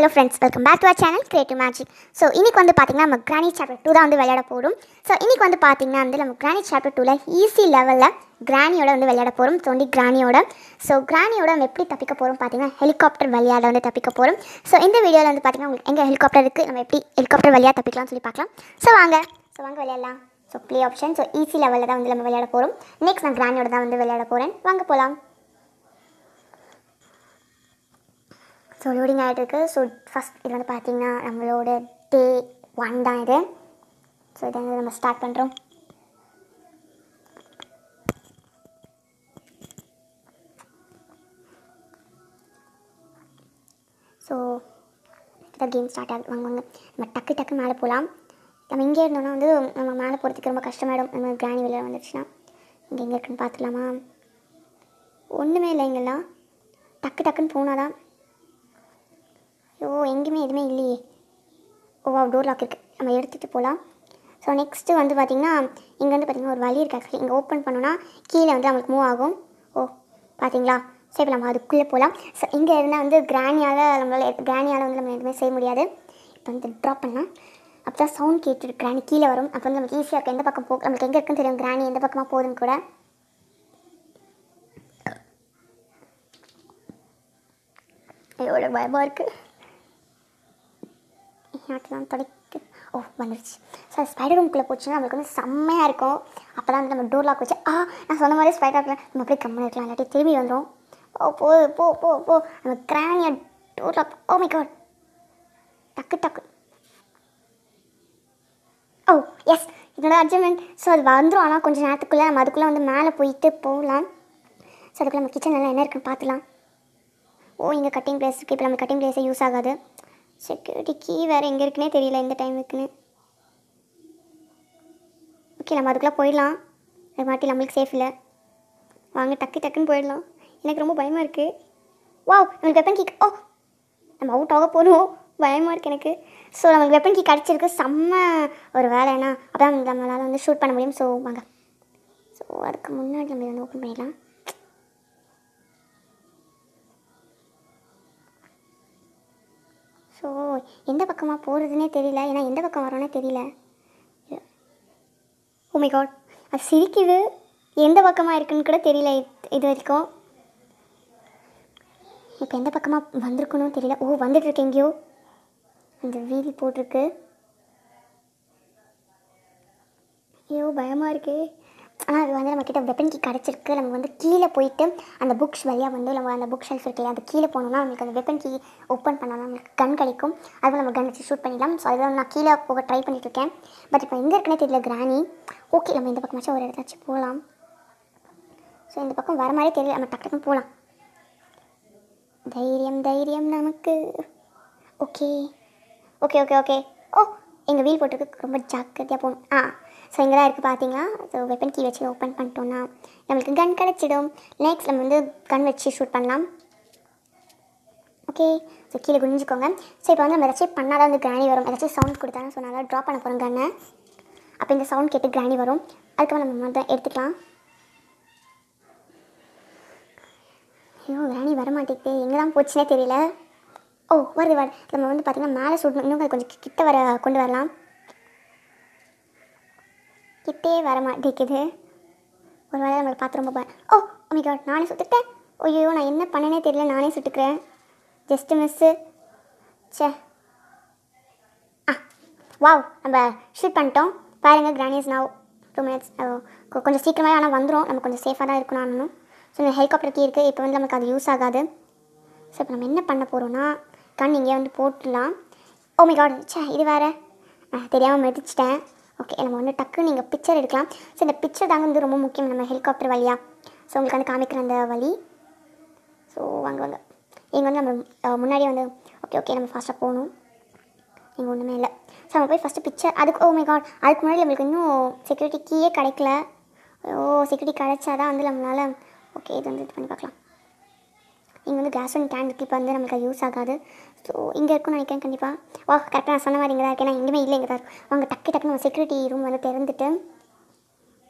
Hello friends welcome back to our channel Creative Magic so இன்னைக்கு வந்து பார்த்தீங்கன்னா நம்ம கிரானி சாப்டர் டூ தான் வந்து விளையாட போகிறோம் ஸோ இன்னைக்கு வந்து பார்த்தீங்கன்னா வந்து நம்ம கிரானி சாப்டர் டூவில் ஈஸி லெவலில் கிரானியோட வந்து விளையாட போகிறோம் தோண்டி கிரானியோட ஸோ கிரானியோட நம்ம எப்படி தப்பிக்க போகிறோம் பார்த்தீங்கன்னா ஹெலிகாப்டர் வழியாக வந்து தப்பிக்க போகிறோம் ஸோ இந்த வீடியோவில் வந்து பார்த்தீங்கன்னா உங்களுக்கு எங்கே ஹெலிகாப்டர் இருக்குது நம்ம எப்படி ஹெலிகாப்டர் வழியாக தப்பிக்கலாம்னு சொல்லி பார்க்கலாம் ஸோ வாங்க ஸோ வாங்க விளையாடலாம் so play option so easy லெவலில் தான் வந்து நம்ம விளையாட போகிறோம் நெக்ஸ்ட் நான் கிரானியோட தான் வந்து விளையாட போகிறேன் வாங்க போகலாம் ஸோ லோடிங் ஆகிட்டு இருக்கு ஸோ ஃபஸ்ட் இது வந்து பார்த்தீங்கன்னா நம்மளோட டே ஒன் தான் இது ஸோ இதை வந்து நம்ம ஸ்டார்ட் பண்ணுறோம் ஸோ இதை கேம் ஸ்டார்ட் ஆகுது வாங்க வாங்க நம்ம டக்கு டக்கு மேலே போகலாம் நம்ம இங்கே இருந்தோம்னா வந்து நம்ம மேலே போகிறதுக்கு ரொம்ப கஷ்டமாயிடும் நம்ம கிராணி வெளியில் வந்துடுச்சுன்னா இங்கே எங்கே இருக்குன்னு பார்த்துலாமா ஒன்றுமே இல்லை இங்கெல்லாம் டக்கு டக்குன்னு போனால் தான் ஐயோ எங்கேயுமே எதுவுமே இல்லையே ஓ டோர் லாக் இருக்குது நம்ம எடுத்துகிட்டு போகலாம் ஸோ நெக்ஸ்ட்டு வந்து பார்த்திங்கன்னா இங்கே வந்து பார்த்திங்கன்னா ஒரு வழி இருக்குது ஆக்சுவலி இங்கே ஓப்பன் பண்ணோன்னா கீழே வந்து நம்மளுக்கு மூவ் ஆகும் ஓ பார்த்தீங்களா சரி இப்போ நம்ம அதுக்குள்ளே போகலாம் ஸோ இங்கே இருந்தால் வந்து கிராணியால் நம்மளால் கிராணியால் வந்து நம்ம எதுவுமே செய்ய முடியாது இப்போ வந்து ட்ராப் பண்ணலாம் அப்போ தான் சவுண்ட் கேட்டு கிராணி கீழே வரும் அப்போ வந்து நமக்கு ஈஸியாக இருக்கும் எந்த பக்கம் போ நம்மளுக்கு எங்கே இருக்குன்னு தெரியும் கிராணி எந்த பக்கமாக போகுதுன்னு கூட எவ்வளோ பயமாக இருக்குது தான் தொலைக்கு ஓ வந்துருச்சு சார் ஸ்பைடர் ரூம்குள்ளே போச்சுன்னா நம்மளுக்கு வந்து செம்மையாக இருக்கும் அப்போ தான் வந்து நம்ம டோர் லாக் வச்சு ஆ நான் சொன்ன மாதிரி ஸ்பைடர் நம்ம அப்படியே கம்மி இருக்கலாம் இல்லாட்டி திரும்பி வந்துடும் ஓ போ போ போ போ நம்ம கிரானியா door lock oh my God டக்கு டக்கு ஓ எஸ் இதோட அர்ஜென்ட் ஸோ அது வந்துடும் ஆனால் கொஞ்சம் நேரத்துக்குள்ளே நம்ம அதுக்குள்ளே வந்து மேலே போயிட்டு போகலாம் ஸோ அதுக்குள்ளே நம்ம கிச்சனில் என்ன இருக்குன்னு பார்த்துலாம் ஓ இங்கே கட்டிங் பிளேஸ் இருக்குது இப்போ நம்ம கட்டிங் பிளேஸே யூஸ் ஆகாது செக்யூரிட்டி கீ வேறு எங்கே இருக்குன்னே தெரியல எந்த டைமுக்குன்னு ஓகே நம்ம அதுக்குள்ளே போயிடலாம் அது மாட்டி நம்மளுக்கு சேஃப் இல்லை வாங்க டக்கு டக்குன்னு போயிடலாம் எனக்கு ரொம்ப பயமாக இருக்குது வாவ் நம்மளுக்கு வெப்பன் கீ ஓ நம்ம அவுட் ஆக போகிறோம் பயமாக இருக்குது எனக்கு ஸோ நம்மளுக்கு வெப்பன் கீ கிடச்சிருக்கு செம்ம ஒரு வேலைன்னா அப்போ தான் நம்மளால் வந்து ஷூட் பண்ண முடியும் ஸோ வாங்க ஸோ அதுக்கு முன்னாடி நம்ம இதை வந்து ஓப்பன் பண்ணிடலாம் ஸோ எந்த பக்கமாக போகிறதுனே தெரியல ஏன்னா எந்த பக்கம் வரோன்னே தெரியல ஓமை காட் அது சிரிக்குது எந்த பக்கமாக இருக்குன்னு கூட தெரியல இது- இது வரைக்கும் இப்போ எந்த பக்கமாக வந்திருக்கணும் தெரியல ஓ வந்துட்டு இருக்கு எங்கேயோ அந்த வீல் போட்டிருக்கு ஐயோ பயமாக இருக்கே ஆனால் அது வந்து நம்மக்கிட்ட வெப்பன் கீ கிடச்சிருக்கு நம்ம வந்து கீழே போயிட்டு அந்த புக்ஸ் வழியாக வந்து நம்ம அந்த புக் ஷெல்ஃப் இருக்குல்ல அது கீழே போனோம்னா நம்மளுக்கு அந்த வெப்பன் கீ ஓப்பன் பண்ணோம்னா நம்மளுக்கு கன் கிடைக்கும் அதுவும் நம்ம கன் வச்சு ஷூட் பண்ணிடலாம் ஸோ அதுதான் நான் கீழே போக ட்ரை பண்ணிட்டு இருக்கேன் பட் இப்போ எங்கே இருக்குன்னே தெரியல கிராணி ஓகே நம்ம இந்த பக்கமாச்சும் ஒரு இடத்தாச்சும் போகலாம் ஸோ இந்த பக்கம் வர மாதிரியே தெரியல நம்ம டக்கு டக்குன்னு போகலாம் தைரியம் தைரியம் நமக்கு okay okay okay okay oh எங்கள் வீல் போட்டிருக்கு ரொம்ப ஜாக்கிரதையாக போகணும் ஆ ஸோ இங்கே தான் இருக்குது பார்த்தீங்களா ஸோ வெப்பன் கீ வச்சு ஓப்பன் பண்ணிட்டோம்னா நம்மளுக்கு கன் கிடச்சிடும் நெக்ஸ்ட் நம்ம வந்து கன் வச்சு ஷூட் பண்ணலாம் ஓகே ஸோ கீழே குனிஞ்சுக்கோங்க ஸோ இப்போ வந்து நம்ம ஏதாச்சும் பண்ணால் தான் வந்து கிராணி வரும் ஏதாச்சும் சவுண்ட் கொடுத்தாலும் ஸோ நல்லா ட்ராப் பண்ண போகிறோம் கன்னை அப்போ இந்த சவுண்ட் கேட்டு கிராணி வரும் அதுக்கப்புறம் நம்ம வந்து எடுத்துக்கலாம் ஐயோ கிராணி வர மாட்டேங்குது எங்கே தான் போச்சுனே தெரியல ஓ வருது வருது நம்ம வந்து பார்த்திங்கன்னா மேலே சுடணும் இன்னும் கொஞ்சம் கி- கிட்ட வர கொண்டு வரலாம் கிட்டே வர மாட்டேங்குது ஒரு வேளை நம்மளை பார்த்து ரொம்ப பயம் ஓ அம்மை காட் நானே சுட்டுட்டேன் ஐயோ நான் என்ன பண்ணனே தெரியல நானே சுட்டுக்கிறேன் ஜஸ்ட்டு மிஸ்ஸு ச்சே ஆ வாவ் நம்ம ஷூட் பண்ணிட்டோம் பாருங்கள் கிரானியஸ் நான் டூ மினிட்ஸ் கொஞ்சம் சீக்கிரமாக ஆனால் வந்துடும் நம்ம கொஞ்சம் சேஃபாக தான் இருக்கணும் ஆனணும் ஸோ இந்த ஹெலிகாப்டர் கீ இருக்குது இப்போ வந்து நமக்கு அது யூஸ் ஆகாது ஸோ இப்போ நம்ம என்ன பண்ண போகிறோம்னா கண் இங்கே வந்து போட்டுடலாம் ஓ மை காட் ச்சே இது வேறு தெரியாமல் மெதிச்சிட்டேன் ஓகே நம்ம வந்து டக்கு நீங்கள் பிக்சர் எடுக்கலாம் ஸோ இந்த பிக்சர் தாங்க வந்து ரொம்ப முக்கியம் நம்ம ஹெலிகாப்டர் வழியாக ஸோ உங்களுக்கு வந்து காமிக்கிற அந்த வழி ஸோ வாங்க வாங்க இங்கே வந்து நம்ம அஹ், முன்னாடியே வந்து ஓகே ஓகே நம்ம ஃபாஸ்ட்டாக போகணும் இங்கே ஒன்றுமே இல்லை ஸோ நம்ம போய் ஃபஸ்ட்டு பிக்சர் அதுக்கு ஓ மை காட் அதுக்கு முன்னாடி நம்மளுக்கு இன்னும் செக்யூரிட்டி கீயே கிடைக்கல ஓ செக்யூரிட்டி கிடைச்சா தான் வந்து நம்மளால் ஓகே இது வந்து இது பண்ணி பார்க்கலாம் இங்கே வந்து கேஸ் ஒன் கேன் இப்போ வந்து நம்மளுக்கு அது யூஸ் ஆகாது ஸோ இங்கே இருக்கும்னு நினைக்கிறேன் கண்டிப்பாக வா கரெக்டாக நான் சொன்ன மாதிரி இங்கே தான் இருக்கேன் நான் எங்கேயுமே இல்லை இங்கே தான் இருக்கும் வாங்க டக்கு டக்கு நம்ம செக்யூரிட்டி ரூம் வந்து திறந்துட்டு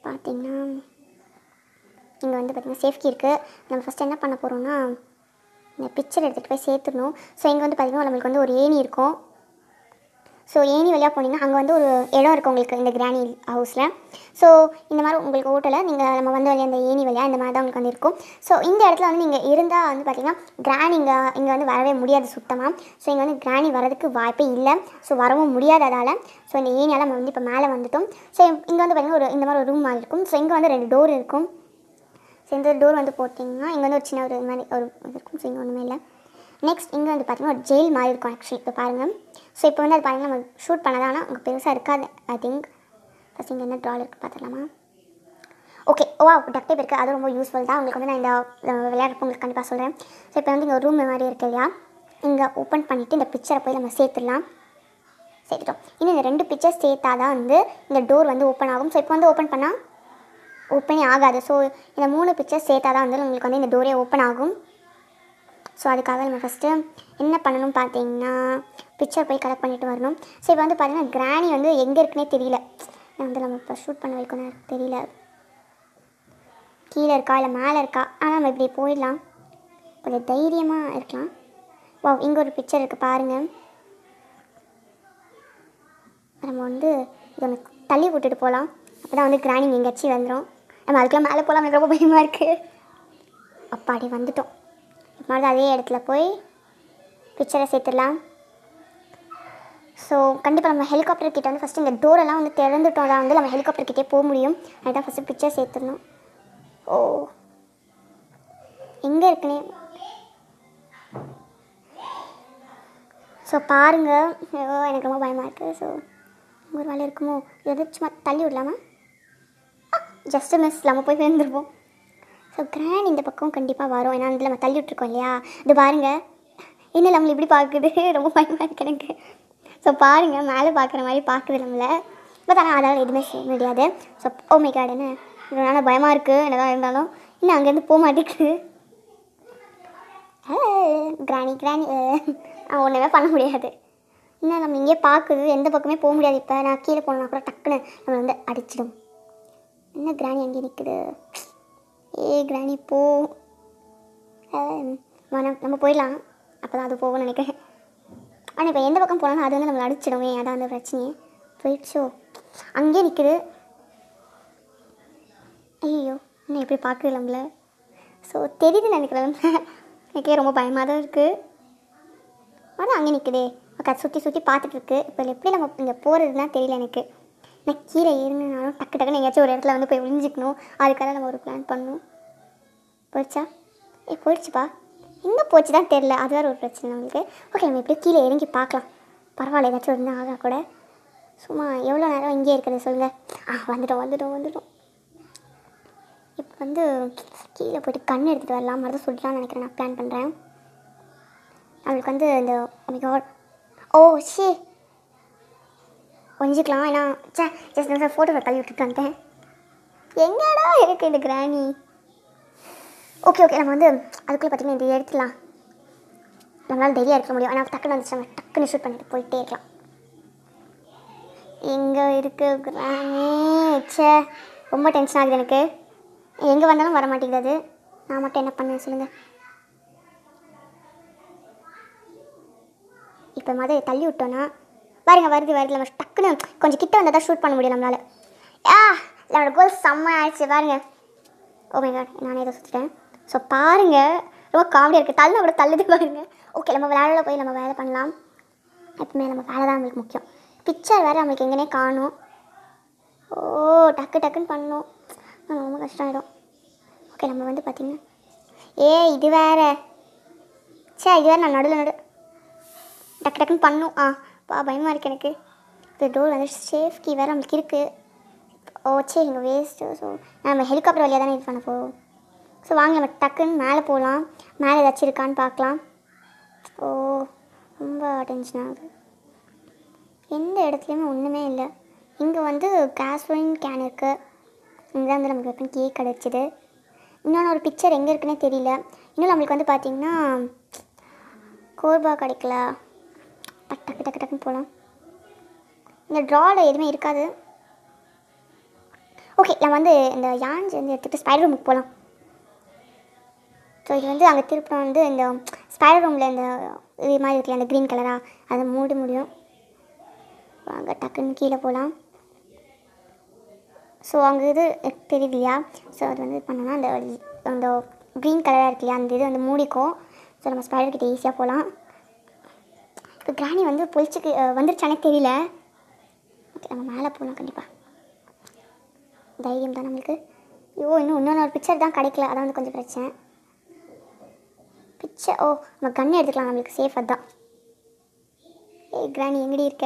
பார்த்தீங்கன்னா இங்கே வந்து பார்த்திங்கன்னா சேஃப்டி இருக்குது நம்ம ஃபஸ்ட் என்ன பண்ண போகிறோம்னா இந்த பிக்சர் எடுத்துகிட்டு போய் சேர்த்துடணும் ஸோ இங்கே வந்து பார்த்திங்கன்னா நம்மளுக்கு வந்து ஒரு ஏணி இருக்கும் ஸோ ஏணி வழியாக போனீங்கன்னா அங்கே வந்து ஒரு இடம் இருக்குது உங்களுக்கு இந்த கிராணி ஹவுஸில் ஸோ இந்த மாதிரி உங்களுக்கு ஓட்டலில் நீங்கள் நம்ம வந்து வழியாக அந்த ஏணி வழியாக இந்த மாதிரி தான் உங்களுக்கு வந்து இருக்கும் ஸோ இந்த இடத்துல வந்து நீங்கள் இருந்தால் வந்து பார்த்தீங்கன்னா கிராணி இங்கே இங்கே வந்து வரவே முடியாது சுத்தமாக ஸோ இங்கே வந்து கிராணி வரதுக்கு வாய்ப்பே இல்லை ஸோ வரவும் முடியாததால் ஸோ இந்த ஏணியால் நம்ம வந்து இப்போ மேலே வந்துட்டோம் ஸோ இங்கே வந்து பார்த்திங்கன்னா ஒரு இந்த மாதிரி ஒரு ரூம் மாதிரி இருக்கும் ஸோ இங்கே வந்து ரெண்டு டோர் இருக்கும் ஸோ இந்த டோர் வந்து போட்டிங்கன்னா இங்கே வந்து ஒரு சின்ன ஒரு மாதிரி ஒரு இது இருக்கும் ஸோ இங்கே ஒன்றுமே இல்லை நெக்ஸ்ட் இங்கே வந்து பார்த்தீங்கன்னா ஒரு ஜெயில் மாதிரி இருக்கும் ஆக்சுவலி இப்போ பாருங்கள் ஸோ இப்போ வந்து அது பாருங்கள் நம்ம ஷூட் பண்ணதான் ஆனால் அங்கே பெருசாக இருக்காது ஐ திங்க் ஃபஸ்ட் இங்கே என்ன ட்ரால் இருக்குது பார்த்துடலாமா ஓகே ஓ டக்டேப் இருக்குது அது ரொம்ப யூஸ்ஃபுல் தான் உங்களுக்கு வந்து நான் இந்த அஹ், விளையாடுறப்ப உங்களுக்கு கண்டிப்பாக சொல்கிறேன் ஸோ இப்போ வந்து இங்கே ஒரு ரூம் மாதிரி இருக்கு இல்லையா இங்கே ஓப்பன் பண்ணிவிட்டு இந்த பிக்சரை போய் நம்ம சேர்த்துடலாம் சேர்த்துட்டோம் இன்னும் இந்த ரெண்டு பிக்சர் சேர்த்தா தான் வந்து இந்த டோர் வந்து ஓப்பன் ஆகும் ஸோ இப்போ வந்து ஓப்பன் பண்ணால் ஓப்பனே ஆகாது ஸோ இந்த மூணு பிக்சர் சேர்த்தா தான் வந்து உங்களுக்கு வந்து இந்த டோரே ஓப்பன் ஆகும் ஸோ அதுக்காக நம்ம ஃபஸ்ட்டு என்ன பண்ணணும் பார்த்தீங்கன்னா பிக்சர் போய் கலெக்ட் பண்ணிட்டு வரணும் ஸோ இப்போ வந்து பார்த்தீங்கன்னா கிராணி வந்து எங்கே இருக்குன்னே தெரியல நான் வந்து நம்ம இப்போ ஷூட் பண்ண வைக்கணும் எனக்கு தெரியல கீழே இருக்கா இல்லை மேலே இருக்கா ஆனால் நம்ம இப்படி போயிடலாம் கொஞ்சம் தைரியமாக இருக்கலாம் வா இங்கே ஒரு பிக்சர் இருக்குது பாருங்கள் நம்ம வந்து இதை ஒன்று தள்ளி விட்டுட்டு போகலாம் அப்போ தான் வந்து கிராணி எங்கேயாச்சும் வந்துடும் நம்ம அதுக்கெல்லாம் மேலே போகலாம் எனக்கு ரொம்ப பயமாக இருக்குது அப்பாடி வந்துட்டோம் மறுபடியும் அதே இடத்துல போய் பிக்சரை சேர்த்துடலாம் ஸோ கண்டிப்பாக நம்ம ஹெலிகாப்டர் கிட்ட வந்து ஃபஸ்ட்டு இந்த டோரெல்லாம் வந்து திறந்துட்டோம் தான் வந்து நம்ம ஹெலிகாப்டர் கிட்டே போக முடியும் அதுதான் ஃபஸ்ட்டு பிக்சர் சேர்த்துடணும் ஓ எங்கே இருக்குனே ஸோ பாருங்கள் ஐயோ எனக்கு ரொம்ப பயமாக இருக்குது ஸோ ஒரு வேலை இருக்குமோ எது சும்மா தள்ளி விடலாமா ஜஸ்ட் மிஸ் நம்ம போய் விழுந்துருப்போம் ஸோ கிராண்ட் இந்த பக்கம் கண்டிப்பாக வரும் ஏன்னா வந்து நம்ம தள்ளி விட்ருக்கோம் இல்லையா இது பாருங்க என்ன நம்மளை இப்படி பார்க்குது ரொம்ப பயமாக இருக்கு எனக்கு ஸோ பாருங்கள் மேலே பார்க்குற மாதிரி பார்க்குது நம்மளை பட் ஆனால் அதால் எதுவுமே செய்ய முடியாது ஸோ ஓ மை கார்டு என்ன இதனால பயமாக இருக்குது என்னதான் இருந்தாலும் இன்னும் அங்கேருந்து போக மாட்டேங்குது கிராணி கிராணி ஒன்றுமே பண்ண முடியாது இன்னும் நம்ம இங்கே பார்க்குது எந்த பக்கமே போக முடியாது இப்போ நான் கீழே போனோம்னா கூட டக்குன்னு நம்மளை வந்து அடிச்சிடும் என்ன கிராணி அங்கே நிற்குது ஏ கிராணி போ அஹ், நம்ம நம்ம போயிடலாம் அப்போ தான் அது போகும்னு நினைக்கிறேன் ஆனால் இப்போ எந்த பக்கம் போனாலும் அது வந்து நம்மளை அடிச்சிடுமே அதான் அந்த பிரச்சனையே போயிடுச்சோ அங்கேயே நிற்குது ஐயோ இன்னும் எப்படி பார்க்குது நம்மள ஸோ தெரியுதுன்னு நினைக்கிறேன் எனக்கே ரொம்ப பயமாக தான் இருக்குது ஆனால் அங்கே நிற்குதே அக்கா சுற்றி சுற்றி பார்த்துட்டு இருக்கு இப்போ எப்படி நம்ம இங்கே போகிறதுனா தெரியல எனக்கு நான் கீழே ஏறினாலும் டக்கு டக்குன்னு எங்கேயாச்சும் ஒரு இடத்துல வந்து போய் ஒளிஞ்சிக்கணும் அதுக்காக நம்ம ஒரு பிளான் பண்ணணும் போயிடுச்சா ஏ போயிடுச்சுப்பா எங்கே போச்சு தான் தெரில அது வேறு ஒரு பிரச்சனை நம்மளுக்கு ஓகே நம்ம எப்படியும் கீழே இறங்கி பார்க்கலாம் பரவாயில்ல ஏதாச்சும் இருந்தால் ஆகா கூட சும்மா எவ்வளோ நேரம் இங்கே இருக்கிறது சொல்லுங்கள் ஆ வந்துட்டோம் வந்துட்டோம் வந்துட்டோம் இப்போ வந்து கீழே போயிட்டு கண் எடுத்துகிட்டு வரலாம் மாதிரி சொல்லலாம்னு நினைக்கிறேன் நான் பிளான் பண்ணுறேன் அவளுக்கு வந்து இந்த God ஓ ஷே கொஞ்சிக்கலாம் ஏன்னா சே ஜஸ்ட் நான் ஃபோட்டோ தள்ளி விட்டுட்டு வந்துட்டேன் எங்கடா இருக்குது இந்த கிராணி ஓகே ஓகே நம்ம வந்து அதுக்குள்ளே பார்த்தீங்கன்னா இது எடுத்துடலாம் நம்மளால் டெய்லியாக இருக்க முடியும் ஆனால் டக்குன்னு வந்துச்சு நம்ம டக்குன்னு ஷூட் பண்ணிட்டு போயிட்டே இருக்கலாம் எங்கே இருக்கு கிராணி ச்சே ரொம்ப டென்ஷன் ஆகுது எனக்கு எங்கே வந்தாலும் வர மாட்டேங்குது அது நான் மட்டும் என்ன பண்ணேன் சொல்லுங்கள் இப்போ மாதிரி தள்ளி விட்டோன்னா பாருங்க வருது வருது நம்ம டக்குன்னு கொஞ்சம் கிட்ட வந்தால் தான் ஷூட் பண்ண முடியும் நம்மளால ஆ நம்மளோட கோல் செம்ம ஆயிடுச்சு பாருங்க ஓ மை காட் நானே ஏதோ சுற்றிட்டேன் ஸோ பாருங்க ரொம்ப காமெடியாக இருக்குது தள்ள கூட தள்ளுது பாருங்க ஓகே நம்ம விளையாடல போய் நம்ம வேலை பண்ணலாம் எப்பவுமே நம்ம வேலை தான் நம்மளுக்கு முக்கியம் பிக்சர் வேறு நம்மளுக்கு எங்கேனே காணும் ஓ டக்கு டக்குன்னு பண்ணணும் ஆ, ரொம்ப கஷ்டம் ஆகிடும் ஓகே நம்ம வந்து பார்த்திங்கன்னா ஏ இது வேற சே இது வேற நான் நடுவில் நடு டக்கு டக்குன்னு பண்ணும் ஆ பா பயமாக இருக்கு எனக்கு இந்த டோர் வந்து சேஃப் கீ வேறு நம்மளுக்கு இருக்குது ஓ சரி இங்கே வேஸ்ட்டு ஸோ நம்ம ஹெலிகாப்டர் வழியாக தானே இது பண்ண போவோம் ஸோ வாங்க நம்ம டக்குன்னு மேலே போகலாம் மேலே ஏதாச்சும் இருக்கான்னு பார்க்கலாம் ஓ ரொம்ப டென்ஷன் ஆகுது எந்த இடத்துலையுமே ஒன்றுமே இல்லை இங்கே வந்து கேஸ்லின் கேன் இருக்குது இங்கே தான் வந்து நமக்கு வெப்பன் கேக் கிடச்சிது இன்னொன்று ஒரு பிக்சர் எங்கே இருக்குன்னே தெரியல இன்னும் நம்மளுக்கு வந்து பார்த்திங்கன்னா கோர்பா கிடைக்கல டக்கு டக்கு டக்கு டக்குன்னு போகலாம் இந்த ட்ராவில் எதுவுமே இருக்காது ஓகே நம்ம வந்து இந்த யான்ஸ் வந்து எடுத்துகிட்டு ஸ்பைடர் ரூமுக்கு போகலாம் ஸோ இது வந்து அங்கே திருப்பினா வந்து இந்த ஸ்பைடர் ரூமில் இந்த இது மாதிரி இருக்குல்ல அந்த க்ரீன் கலராக அதை மூடி முடியும் வாங்க டக்குன்னு கீழே போகலாம் ஸோ அங்கே இது தெரியுது இல்லையா ஸோ அது வந்து பண்ணோன்னா அந்த அந்த க்ரீன் கலராக இருக்கு இல்லையா அந்த இது வந்து மூடிக்கும் ஸோ நம்ம ஸ்பைடர் கிட்ட ஈஸியாக போகலாம் இப்போ கிராணி வந்து பொழிச்சுக்கு வந்துருச்சானே தெரியல ஓகே நம்ம மேலே போகலாம் கண்டிப்பாக தைரியம் தான் நம்மளுக்கு ஐயோ இன்னும் இன்னொன்று பிக்சர் தான் கிடைக்கல அதான் வந்து கொஞ்சம் பிரச்சனை பிக்சர் ஓ நம்ம கண்ணை எடுத்துக்கலாம் நம்மளுக்கு சேஃப் அதான் ஏய் கிராணி எங்கடி இருக்க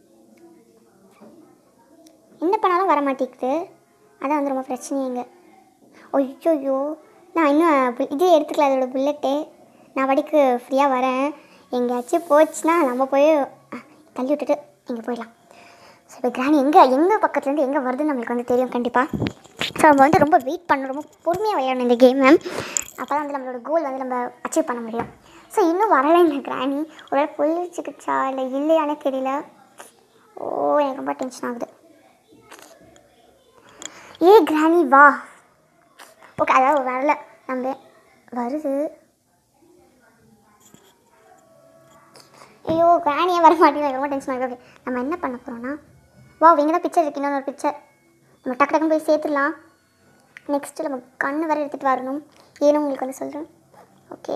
என்ன பண்ணாலும் வர மாட்டேங்குது அதான் வந்து ரொம்ப பிரச்சனைங்க ஐயோ நான் இன்னும் bu- இது எடுத்துக்கல அதோட புல்லட்டு நான் படிக்கு ஃப்ரீயாக வரேன் எங்கேயாச்சும் போச்சுன்னா நம்ம போய் அஹ், தள்ளி விட்டுட்டு இங்கே போயிடலாம் ஸோ இப்போ கிராணி எங்கே எங்கே பக்கத்துலேருந்து எங்கே வருதுன்னு நம்மளுக்கு வந்து தெரியும் கண்டிப்பாக ஸோ நம்ம வந்து ரொம்ப வெயிட் பண்ணணும் ரொம்ப பொறுமையாக விளையாடணும் இந்த கேமை அப்போ தான் வந்து நம்மளோட கோல் வந்து நம்ம அச்சீவ் பண்ண முடியும் ஸோ இன்னும் வரலைங்க கிராணி ஒரு பொழிச்சுக்கிச்சா இல்லை இல்லையானே தெரியல ஓ எனக்கு ரொம்ப டென்ஷன் ஆகுது ஏ கிராணி வா ஓகே அதாவது வரல நம்ம வருது ஐயோ கிராணியே வர மாட்டேங்குது ரொம்ப டென்ஷன் ஆகுது ஓகே நம்ம என்ன பண்ண போகிறோம்னா வா இங்கே தான் பிக்சர் இருக்கு இன்னொரு பிக்சர் நம்ம டக்கு டக்குன்னு போய் சேர்த்துடலாம் நெக்ஸ்ட்டு நம்ம கண்ணு வர எடுத்துகிட்டு வரணும் ஏன்னு உங்களுக்கு வந்து சொல்கிறேன் ஓகே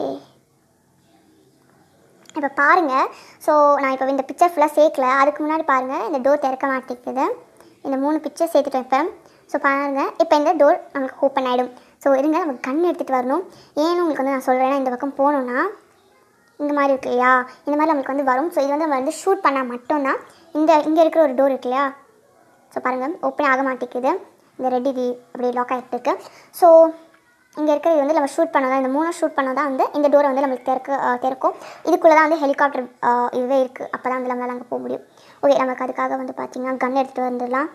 இப்போ பாருங்கள் ஸோ நான் இப்போ இந்த பிக்சர் ஃபுல்லாக சேர்க்கல அதுக்கு முன்னாடி பாருங்கள் இந்த டோர் திறக்க மாட்டேங்குது இந்த மூணு பிக்சர் சேர்த்துட்டேன் இப்போ ஸோ பாருங்கள் இப்போ இந்த டோர் நமக்கு ஓப்பன் ஆகிடும் ஸோ இருங்க நம்ம கண் எடுத்துகிட்டு வரணும் ஏன்னு உங்களுக்கு வந்து நான் சொல்கிறேன் இந்த பக்கம் போனோன்னா இந்த மாதிரி இருக்கு இல்லையா இந்த மாதிரி நம்மளுக்கு வந்து வரும் ஸோ இது வந்து நம்ம வந்து ஷூட் பண்ணால் மட்டும்தான் இந்த இங்கே இருக்கிற ஒரு டோர் இருக்கு இல்லையா ஸோ பாருங்கள் ஓப்பன் ஆக மாட்டேங்குது இந்த ரெட் இது அப்படி லாக் ஆகிட்டு இருக்கு ஸோ இங்கே இருக்கிறது வந்து நம்ம ஷூட் பண்ணதான் இந்த மூணு ஷூட் பண்ணால் தான் வந்து இந்த டோரை வந்து நம்மளுக்கு திறக்க அஹ், திறக்கும் இதுக்குள்ளே தான் வந்து ஹெலிகாப்டர் இதுவே இருக்குது அப்போ தான் வந்து நம்மளால் அங்கே போக முடியும் ஓகே நமக்கு அதுக்காக வந்து பார்த்திங்கன்னா கன் எடுத்துகிட்டு வந்துடலாம்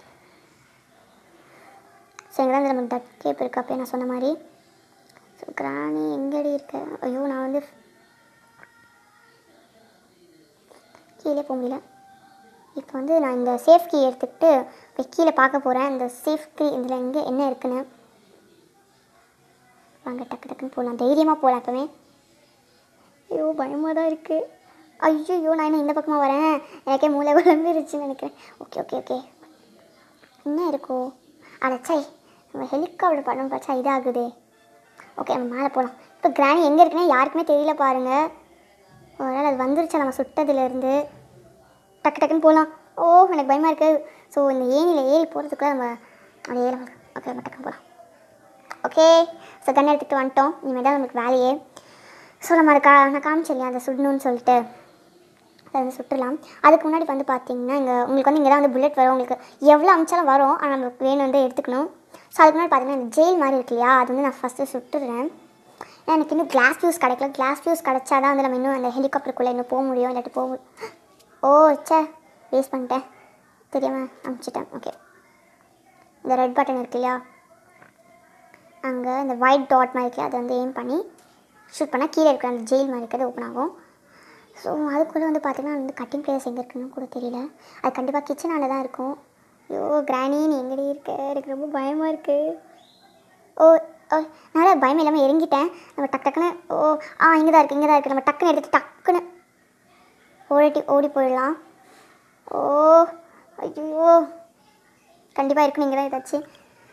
ஸோ இங்கே தான் நம்ம டட் கேப் இருக்குது அப்போ நான் சொன்ன மாதிரி ஸோ கிராணி எங்கடி இருக்க ஐயோ நான் வந்து கீழே போக முடியல இப்போ வந்து நான் இந்த சேஃப் கீ எடுத்துக்கிட்டு போய் கீழே பார்க்க போகிறேன் இந்த சேஃப் கீ இதில் எங்கே என்ன இருக்குன்னு வாங்க டக்கு டக்குன்னு போகலாம் தைரியமாக போகலாம் எப்பவுமே ஐயோ பயமாக தான் இருக்குது ஐயோ நான் என்ன இந்த பக்கமாக வரேன் எனக்கே மூளை குழம்பிருச்சுன்னு நினைக்கிறேன் ஓகே ஓகே ஓகே என்ன இருக்கோ அடச்சை நம்ம ஹெலிகாப்டர் பண்ணணும் பார்த்தா இதாகுதே ஓகே நம்ம மேலே போகலாம் இப்போ கிராணி எங்கே இருக்குன்னே யாருக்குமே தெரியல பாருங்கள் ஒரு நாள் அது வந்துருச்சு நம்ம சுட்டதுலேருந்து டக்கு டக்குன்னு போகலாம் ஓ எனக்கு பயமாக இருக்குது ஸோ இந்த ஏணியில் ஏறி போகிறதுக்குள்ள நம்ம அந்த ஏற ஓகே நம்ம டக்குன்னு போகலாம் ஓகே ஸோ கன் எடுத்துகிட்டு வந்துட்டோம் இனிமேல் தான் நமக்கு வேலையே ஸோ நம்ம அதை கா நான் காமிச்சேன் இல்லையா அதை சுடணும்னு சொல்லிட்டு அதை வந்து சுட்டுலாம் அதுக்கு முன்னாடி வந்து பார்த்தீங்கன்னா இங்கே உங்களுக்கு வந்து இங்கே தான் வந்து புல்லட் வரும் உங்களுக்கு எவ்வளோ அமிச்சாலும் வரும் ஆனால் நம்மளுக்கு வேணும் வந்து எடுத்துக்கணும் ஸோ அதுக்கு முன்னாடி பார்த்தீங்கன்னா இந்த ஜெயில் மாதிரி இருக்கு இல்லையா அது வந்து நான் ஃபஸ்ட்டு சுட்டுடுறேன் ஏன்னா எனக்கு இன்னும் கிளாஸ் வியூஸ் கிடைக்கல கிளாஸ் வியூஸ் கிடைச்சா தான் வந்து நம்ம இன்னும் அந்த ஹெலிகாப்டருக்குள்ளே இன்னும் போக முடியும் இல்லாட்டி போக முடியும் ஓ ச்சே வேஸ்ட் பண்ணிட்டேன் தெரியாமல் அமுச்சிட்டேன் ஓகே இந்த ரெட் பட்டன் இருக்கு இல்லையா அங்கே இந்த ஒயிட் டாட் மாதிரி இருக்கு அதை வந்து எய்ம் பண்ணி ஷூட் பண்ணால் கீழே இருக்கிற அந்த ஜெயில் மாதிரி இருக்கிறது ஓப்பன் ஆகும் ஸோ அதுக்குள்ளே வந்து பார்த்தீங்கன்னா வந்து கட்டிங் பிளேஸ் எங்கே இருக்குன்னு கூட தெரியல அது கண்டிப்பாக கிச்சனால தான் இருக்கும் ஐயோ கிராணி நீ எங்கடி இருக்க எனக்கு ரொம்ப பயமாக இருக்குது ஓ ஓ நான் பயம் இல்லாமல் இறங்கிட்டேன் நம்ம டக் டக்குன்னு ஓ ஆ இங்கே தான் இருக்குது இங்கே தான் இருக்குது நம்ம டக்குன்னு எடுத்து டக்குன்னு ஓடிட்டி ஓடி போயிடலாம் ஓ ஐயோ கண்டிப்பாக இருக்கணும் இங்கே தான் ஏதாச்சும்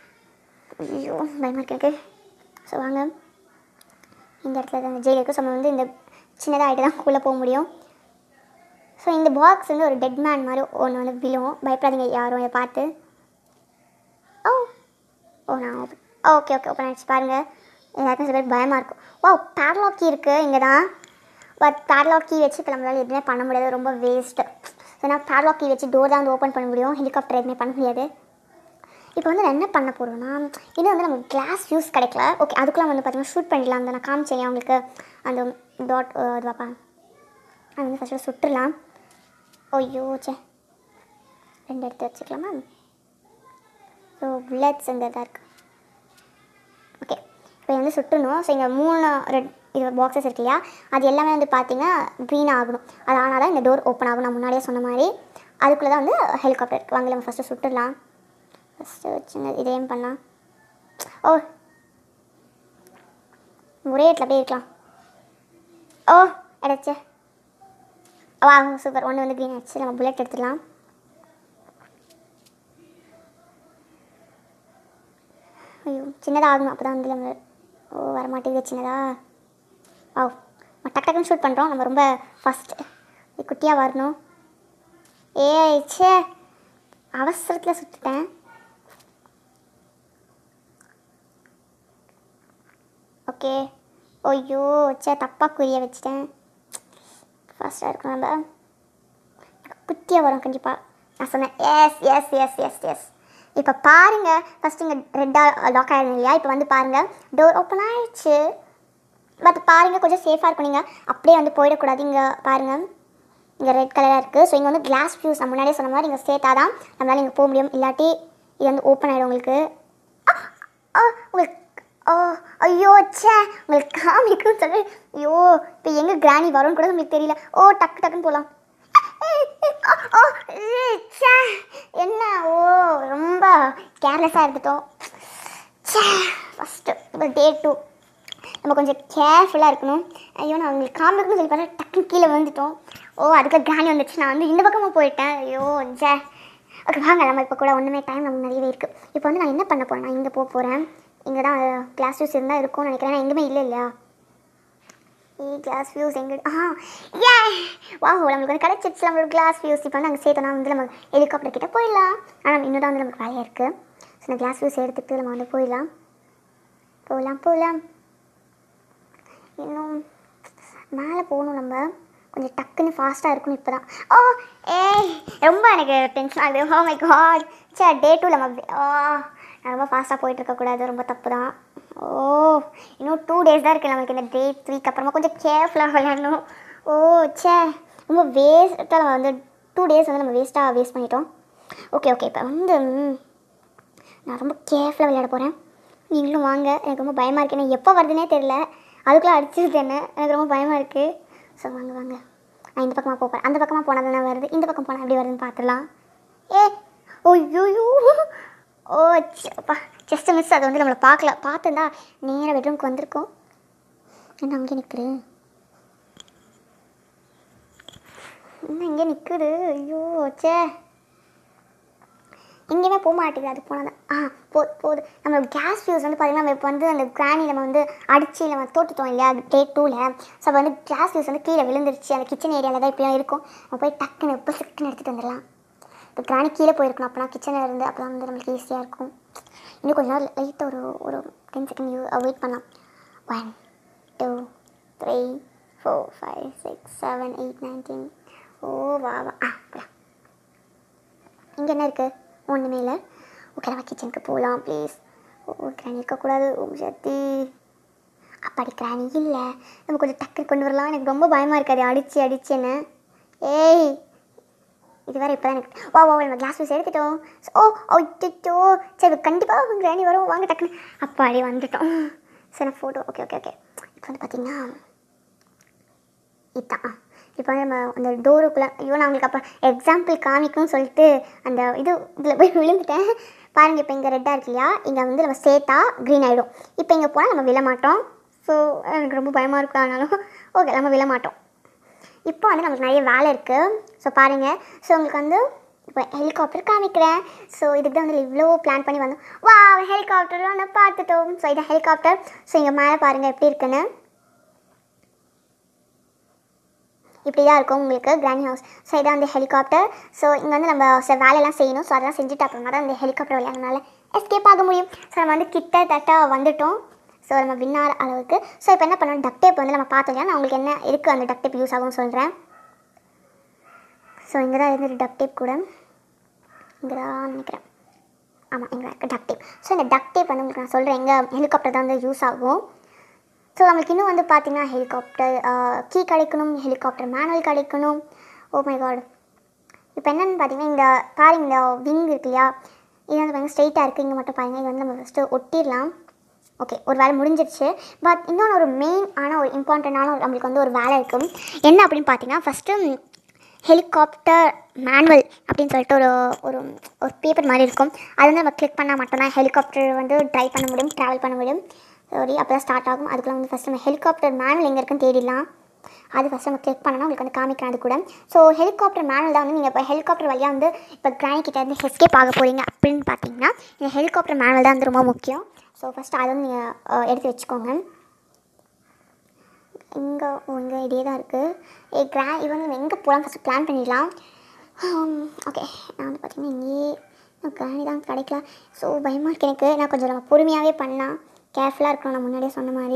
ஐயோ பயமாக இருக்கு எனக்கு ஸோ வாங்க இந்த இடத்துல தான் அந்த ஜெயில் இருக்குது ஸோ நம்ம வந்து இந்த சின்னதாக ஆகிட்டு தான் உள்ளே போக முடியும் ஸோ இந்த பாக்ஸ் வந்து ஒரு டெட் மேன் மாதிரி ஒன்று வந்து விழும் பயப்படாதீங்க யாரும் இதை பார்த்து ஓ ஓ நான் ஓப்பன் ஓகே ஓகே ஓப்பன் ஆகிடுச்சு பாருங்கள் எல்லாருக்கும் சில பேர் பயமாக இருக்கும் ஓ பேட்லாக் கீ இருக்குது இங்கே தான் பட் பேட்லாக் கீ வச்சு இப்போ நம்மளால் எதுவுமே பண்ண முடியாது ரொம்ப வேஸ்ட்டு ஏன்னா பேட்லாக் கீ வச்சு டோர் தான் வந்து ஓப்பன் பண்ண முடியும் ஹெலிகாப்டர் எதுவுமே பண்ண முடியாது இப்போ வந்து நான் என்ன பண்ண போகிறோன்னா இன்னும் வந்து நமக்கு கிளாஸ் யூஸ் கிடைக்கல ஓகே அதுக்குள்ளே வந்து பார்த்தீங்கன்னா ஷூட் பண்ணிடலாம் அந்த நான் காமிச்சேன் அவங்களுக்கு அந்த டாட் இது பாப்பா அது வந்து ஃபஸ்ட்டு சுட்டுடலாம் ஐயோ சே ரெண்டு எடுத்து வச்சுக்கலாமா ஸோ புல்லட்ஸ் இந்த இதாக இருக்குது ஓகே இப்போ வந்து சுட்டணும் ஸோ இங்கே மூணு ரெட் இது பாக்ஸஸ் இருக்கு இல்லையா அது எல்லாமே வந்து பார்த்தீங்கன்னா க்ரீன் ஆகணும் அது ஆனால் தான் இந்த டோர் ஓப்பன் ஆகும் நான் முன்னாடியே சொன்ன மாதிரி அதுக்குள்ளே தான் வந்து ஹெலிகாப்டர் இருக்குது வாங்க நம்ம ஃபஸ்ட்டு சுட்டுடலாம் ஃபஸ்ட்டு சின்ன இதையும் பண்ணலாம் ஓ ஒரே இடத்துல அப்படியே இருக்கலாம் ஓ அடைச்சே வா சூப்பர் ஒன்று வந்து க்ரீன் ஆச்சு நம்ம புல்லட் எடுத்துடலாம் ஐயோ சின்னதாக ஆகணும் அப்போ தான் வந்து நம்ம ஓ வர மாட்டேங்குது சின்னதா ஓ நம்ம டக் டக்குன்னு ஷூட் பண்ணுறோம் நம்ம ரொம்ப ஃபஸ்ட் குட்டியாக வரணும் ஏய் ச்சே அவசரத்தில் சுட்டுட்டேன் ஓகே ஐயோ ச்சே தப்பாக குறிய வச்சிட்டேன் ஃபாஸ்ட்டாக இருக்கும் நம்ம குட்டியாக வரும் கண்டிப்பாக நான் சொன்னேன் yes yes yes yes yes இப்போ பாருங்கள் ஃபஸ்ட் இங்கே ரெட்டாக லாக் ஆகிடும் இல்லையா இப்போ வந்து பாருங்கள் டோர் ஓப்பன் ஆயிடுச்சு பட் பாருங்கள் கொஞ்சம் சேஃபாக இருக்கும் நீங்கள் அப்படியே வந்து போயிடக்கூடாது இங்கே பாருங்கள் இங்கே ரெட் கலராக இருக்குது ஸோ இங்கே வந்து கிளாஸ் ஃபியூஸ் நான் முன்னாடியே சொன்ன மாதிரி இங்கே சேர்த்தா தான் நம்மளால் இங்கே போக முடியும் இல்லாட்டி இது வந்து ஓப்பன் ஆகிடும் உங்களுக்கு ஆ, ஆ, உங்களுக்கு ஓ ஐயோ ச்சே உங்களுக்கு காமிக்குன்னு சொல்லி ஐயோ இப்போ எங்கே கிராணி வரும்னு கூட உங்களுக்கு தெரியல ஓ டக்கு டக்குன்னு போகலாம் ஓ ஏய், ச்சே என்ன ஓ ரொம்ப கேர்லெஸ்ஸாக இருந்துட்டோம் ச்சே ஃபஸ்ட்டு இப்போ டே டூ நம்ம கொஞ்சம் கேர்ஃபுல்லாக இருக்கணும் ஐயோ நான் உங்களுக்கு காமிக்கணும்னு சொல்லி பார்த்தா டக்குன்னு கீழே வந்துட்டோம் ஓ அதுக்கு கிராணி வந்துச்சு நான் வந்து இந்த பக்கமாக போயிட்டேன் ஐயோ ஜே ஓகே வாங்க நம்ம இப்போ கூட ஒன்றுமே டைம் நமக்கு நிறையவே இருக்குது இப்போ வந்து நான் என்ன பண்ண போகிறேன் நான் இங்கே போக போகிறேன் இங்கே தான் கிளாஸ் யூஸ் இருந்தால் இருக்கும்னு நினைக்கிறேன் நான் எங்கேயுமே இல்லை இல்லையா ஏ கிளாஸ் வியூஸ் எங்கே ஆ ஏ வா நம்மளுக்கு வந்து கிடச்சிருச்சு நம்மளோட கிளாஸ் வியூஸ் இப்போ வந்து அங்கே சேர்த்தோன்னா வந்து நம்ம ஹெலிகாப்டர் கிட்ட போயிடலாம் ஆனால் இன்னும் தான் வந்து நமக்கு வேலையாக இருக்குது ஸோ இந்த கிளாஸ் வியூஸ் எடுத்துகிட்டு நம்ம வந்து போயிடலாம் போகலாம் போகலாம் இன்னும் மேலே போகணும் நம்ம கொஞ்சம் டக்குன்னு ஃபாஸ்ட்டாக இருக்கணும் இப்போ தான் ஓ ஏய் ரொம்ப எனக்கு டென்ஷன் ஆகுது ஓ மை காட் சே டே டூ நம்ம ஓ நான் ரொம்ப ஃபாஸ்ட்டாக போயிட்டு இருக்கக்கூடாது ரொம்ப தப்பு தான் ஓ இன்னும் டூ டேஸ் தான் இருக்குது நமக்கு இந்த டே த்ரீக்கு அப்புறமா கொஞ்சம் கேர்ஃபுல்லாக விளையாடணும் ஓ ச்சே ரொம்ப வேஸ்ட்டாக நம்ம வந்து டூ டேஸ் வந்து நம்ம வேஸ்ட்டாக வேஸ்ட் பண்ணிட்டோம் ஓகே ஓகே இப்போ வந்து ம், நான் ரொம்ப கேர்ஃபுல்லாக விளையாட போகிறேன் நீங்களும் வாங்க எனக்கு ரொம்ப பயமாக இருக்குது எனக்கு எப்போ வருதுன்னே தெரில அதுக்குள்ளே அடிச்சிருது என்ன எனக்கு ரொம்ப பயமாக இருக்குது ஸோ வாங்க வாங்க நான் இந்த பக்கமாக போகிறேன் அந்த பக்கமாக போனால் தானே வருது இந்த பக்கம் போனால் எப்படி வருதுன்னு பார்த்துடலாம் ஏ ஓய்யோயோ ஓ அப்பா ஜஸ்ட் மிஸ் அதை வந்து நம்மளை பார்க்கல பார்த்துருந்தா நேராக பெட்ரூம்க்கு வந்திருக்கோம் என்ன அங்கே நிற்குது என்ன இங்கே நிற்குது ஐயோ சே எங்கேயுமே போக மாட்டேங்குது அது போனது ஆ போ போகுது நம்ம கேஸ் ஃபியூஸ் வந்து பார்த்திங்கன்னா நம்ம இப்போ வந்து அந்த கிராணி நம்ம வந்து அடித்து நம்ம தோட்டுட்டோம் இல்லையா டே டூவில் ஸோ அப்போ வந்து கேஸ் ஃபியூஸ் வந்து கீழே விழுந்துருச்சு அந்த கிச்சன் ஏரியாவில் தான் இப்படியும் இருக்கும் நம்ம போய் டக்குன்னு இப்போ சிக்குன்னு எடுத்துகிட்டு வந்துடலாம் இப்போ கிராணி கீழே போயிருக்கணும் அப்போனா கிச்சனில் இருந்து அப்போ வந்து நம்மளுக்கு ஈஸியாக இருக்கும் இன்னும் கொஞ்ச நேரம் லைட்டாக ஒரு ஒரு டென் செகண்ட் யூ வெயிட் பண்ணலாம் one two three four five six seven eight nineteen oh வா வா ஆ போலாம் இங்கே என்ன இருக்குது ஒன்றுமே இல்லை ஓகே நம்ம கிச்சனுக்கு போகலாம் ப்ளீஸ் ஓ கிராணி இருக்கக்கூடாது ஓம் சக்தி அப்படி கிராணி இல்லை நம்ம கொஞ்சம் டக்குன்னு கொண்டு வரலாம் எனக்கு ரொம்ப பயமாக இருக்காது அடிச்சு அடிச்சு என்ன ஏய் இது வேறு இப்போ தான் எனக்கு வா வா நம்ம கிளாஸ் பீஸ் எடுத்துட்டோம் ஓ அச்சோ சரி கண்டிப்பாக கிராணி வரும் வாங்க டக்குன்னு அப்பாடி வந்துட்டோம் சரி நான் ஃபோட்டோ ஓகே ஓகே ஓகே இப்போ வந்து பார்த்தீங்கன்னா இதுதான் இப்போ வந்து நம்ம அந்த டோருக்குள்ளே ஐயோ நான் உங்களுக்கு அப்போ எக்ஸாம்பிள் காமிக்கும்னு சொல்லிட்டு அந்த இது இதில் போய் விழுந்துட்டேன் பாருங்கள் இப்போ இங்கே ரெட்டாக இருக்கு இல்லையா இங்கே வந்து நம்ம சேர்த்தா க்ரீன் ஆகிடும் இப்போ இங்கே போனால் நம்ம விழ மாட்டோம் ஸோ எனக்கு ரொம்ப பயமாக இருக்கும் ஆனாலும் ஓகே நம்ம விழ மாட்டோம் இப்போ வந்து நமக்கு நிறைய வேலை இருக்குது ஸோ பாருங்கள் ஸோ உங்களுக்கு வந்து இப்போ ஹெலிகாப்டர் காமிக்கிறேன் ஸோ இதுக்கு தான் வந்து இவ்வளோ பிளான் பண்ணி வந்தோம் வா ஹெலிகாப்டர் வந்து பார்த்துட்டோம் ஸோ இதான் ஹெலிகாப்டர் ஸோ இங்கே மேலே பாருங்கள் எப்படி இருக்குன்னு இப்படி தான் இருக்கும் உங்களுக்கு கிராண்ட் ஹவுஸ் ஸோ இதான் வந்து ஹெலிகாப்டர் ஸோ இங்கே வந்து நம்ம சில வேலையெல்லாம் செய்யணும் ஸோ அதெல்லாம் செஞ்சுட்டு அப்புறமா தான் இந்த ஹெலிகாப்டர் விளையாடுறதுனால எஸ்கேப் ஆக முடியும் ஸோ நம்ம வந்து கிட்டத்தட்ட வந்துட்டோம் ஸோ நம்ம வின்னார் அளவுக்கு ஸோ இப்போ என்ன பண்ணணும் டக் டேப் வந்து நம்ம பார்த்தோம் இல்லையா நான் உங்களுக்கு என்ன இருக்குது அந்த டக் டேப் யூஸ் ஆகும்னு சொல்கிறேன் ஸோ இங்கே தான் இருந்தது டக் டேப் கூட இங்கே தான் நினைக்கிறேன் ஆமாம் இங்கே இருக்குது டக் டேப் ஸோ இந்த டக் டேப் வந்து உங்களுக்கு நான் சொல்கிறேன் எங்கே ஹெலிகாப்டர் தான் வந்து யூஸ் ஆகும் ஸோ நம்மளுக்கு இன்னும் வந்து பார்த்தீங்கன்னா ஹெலிகாப்டர் கீ கிடைக்கணும் ஹெலிகாப்டர் மேனுவல் கிடைக்கணும் ஓ மை காட் இப்போ என்னென்னு பார்த்தீங்கன்னா இந்த பாருங்க இந்த விங் இருக்கு இல்லையா இது வந்து பாருங்க ஸ்ட்ரைட்டாக இருக்குது இங்கே மட்டும் பாருங்கள் இது வந்து நம்ம ஃபஸ்ட்டு ஒட்டிடலாம் ஓகே ஒரு வேலை முடிஞ்சிருச்சு பட் இன்னொன்று ஒரு மெயின் ஆன ஒரு இம்பார்ட்டண்ட்டான ஒரு நம்மளுக்கு வந்து ஒரு வேலை இருக்கும் என்ன அப்படின்னு பார்த்தீங்கன்னா ஃபஸ்ட்டு ஹெலிகாப்டர் மேனுவல் அப்படின்னு சொல்லிட்டு ஒரு ஒரு ஒரு பேப்பர் மாதிரி இருக்கும் அது வந்து நம்ம கிளிக் பண்ணால் மட்டும்தான் ஹெலிகாப்டர் வந்து ட்ரைவ் பண்ண முடியும் ட்ராவல் பண்ண முடியும் சாரி அப்போ தான் ஸ்டார்ட் ஆகும் அதுக்குள்ள வந்து ஃபஸ்ட் நம்ம ஹெலிகாப்டர் மேனுவல் எங்கே இருக்குன்னு தேடிடலாம் அது ஃபஸ்ட் நம்ம கிளிக் பண்ணணும் உங்களுக்கு வந்து காமிக்கிறேன் அது கூட ஸோ ஹெலிகாப்டர் மேனுவல் தான் வந்து நீங்கள் இப்போ ஹெலிகாப்டர் வழியாக வந்து இப்போ கிராணி கிட்ட இருந்து எஸ்கேப் ஆக போகிறீங்க அப்படின்னு பார்த்தீங்கன்னா இந்த ஹெலிகாப்டர் மேனுவல் தான் வந்து ரொம்ப முக்கியம் ஸோ ஃபஸ்ட்டு அதை வந்து நீங்கள் எடுத்து வச்சுக்கோங்க இங்கே இங்கே இதே தான் இருக்குது ஏ கிரா இது வந்து நம்ம எங்கே போகலாம் ஃபஸ்ட்டு பிளான் பண்ணிடலாம் ஓகே நான் வந்து பார்த்தீங்கன்னா இங்கேயே நான் கிராணி தான் கிடைக்கல ஸோ பயமாக இருக்கு எனக்கு நான் கொஞ்சம் நம்ம பொறுமையாகவே பண்ணலாம் கேர்ஃபுல்லாக இருக்கணும் நான் முன்னாடியே சொன்ன மாதிரி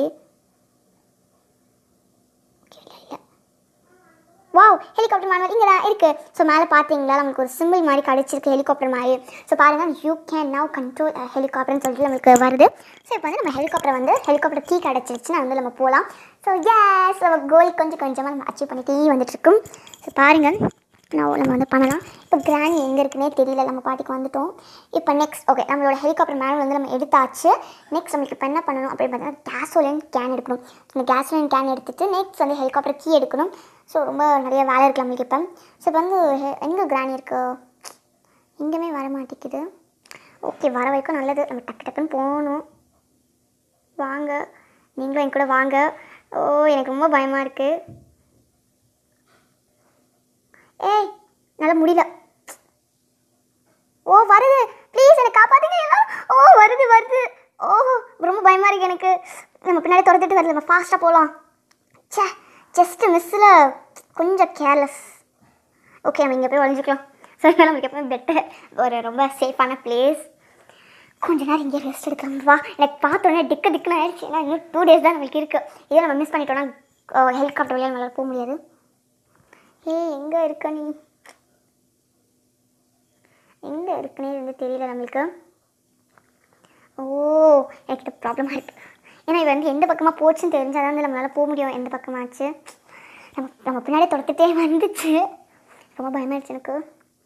ஓகே இல்லை இல்லை வாவ் ஹெலிகாப்டர் மேனுவல் இங்கே தான் இருக்குது ஸோ மேலே பார்த்தீங்களா நமக்கு ஒரு சிம்பிள் மாதிரி கிடச்சிருக்கு ஹெலிகாப்டர் மாதிரி ஸோ பாருங்கள் யூ கேன் நவ் கண்ட்ரோல் ஹெலிகாப்டர்னு சொல்லிட்டு நமக்கு வருது ஸோ இப்போ வந்து நம்ம ஹெலிகாப்டர் வந்து ஹெலிகாப்டர் கீ கிடச்சிருச்சுன்னா வந்து நம்ம போகலாம் ஸோ எஸ் நம்ம கோல் கொஞ்சம் கொஞ்சமாக நம்ம அச்சீவ் பண்ணிட்டே வந்துட்டுருக்கோம் ஸோ பாருங்கள் நான் நம்ம வந்து பண்ணலாம் இப்போ கிராணி எங்கே இருக்குன்னே தெரியல நம்ம பாட்டுக்கு வந்துட்டோம் இப்போ நெக்ஸ்ட் ஓகே நம்மளோட ஹெலிகாப்டர் மேனுவல் வந்து நம்ம எடுத்தாச்சு நெக்ஸ்ட் நம்மளுக்கு இப்போ என்ன பண்ணணும் அப்படின்னு பார்த்தீங்கன்னா கேசோலின் கேன் எடுக்கணும் இந்த கேசோலின் கேன் எடுத்துட்டு நெக்ஸ்ட் வந்து ஹெலிகாப்டர் கீ எடுக்கணும் ஸோ ரொம்ப நிறைய வேலை இருக்குது நம்மளுக்கு இப்போ ஸோ இப்போ வந்து ஹெ- எங்கே கிராணி இருக்கு எங்கேயுமே வர மாட்டேங்குது ஓகே வர வரைக்கும் நல்லது நம்ம டக்கு டக்குன்னு போகணும் வாங்க நீங்களும் என் கூட வாங்க ஓ எனக்கு ரொம்ப பயமாக இருக்குது ஏய் என்னால் முடியல ஓ வருது ப்ளீஸ் என்னை காப்பாற்றுங்க எல்லாம் ஓ வருது வருது ஓஹோ ரொம்ப பயமாக இருக்கு எனக்கு நம்ம பின்னாடி துரத்துட்டு வருது நம்ம ஃபாஸ்ட்டாக போகலாம் ச்சே ஜஸ்ட்டு மிஸ்ஸில் கொஞ்சம் கேர்லெஸ் ஓகே நம்ம இங்கே போய் ஒழிஞ்சிக்கலாம் ஸோ நம்மளுக்கு எப்பவுமே பெட்டர் ஒரு ரொம்ப சேஃபான பிளேஸ் கொஞ்ச நேரம் இங்கே ரெஸ்ட் எடுக்கலாம் வா எனக்கு பார்த்தோன்னே டிக்கு டிக்குன்னு ஆயிடுச்சு ஏன்னா இன்னும் டூ டேஸ் தான் நம்மளுக்கு இருக்குது இதே நம்ம மிஸ் பண்ணிட்டோம்னா ஹெலிகாப்டர் வழியாக நம்மளால் போக முடியாது ஏய் எங்கே இருக்க நீ எங்கே இருக்குன்னே வந்து தெரியல நம்மளுக்கு ஓ எனக்கு ப்ராப்ளமாக இருக்குது ஏன்னா இது வந்து எந்த பக்கமாக போச்சுன்னு தெரிஞ்சால் தான் வந்து நம்மளால் போக முடியும் எந்த பக்கமாச்சு நம்ம நம்ம பின்னாடியே துரத்துட்டே வந்துச்சு ரொம்ப பயமாயிடுச்சு எனக்கு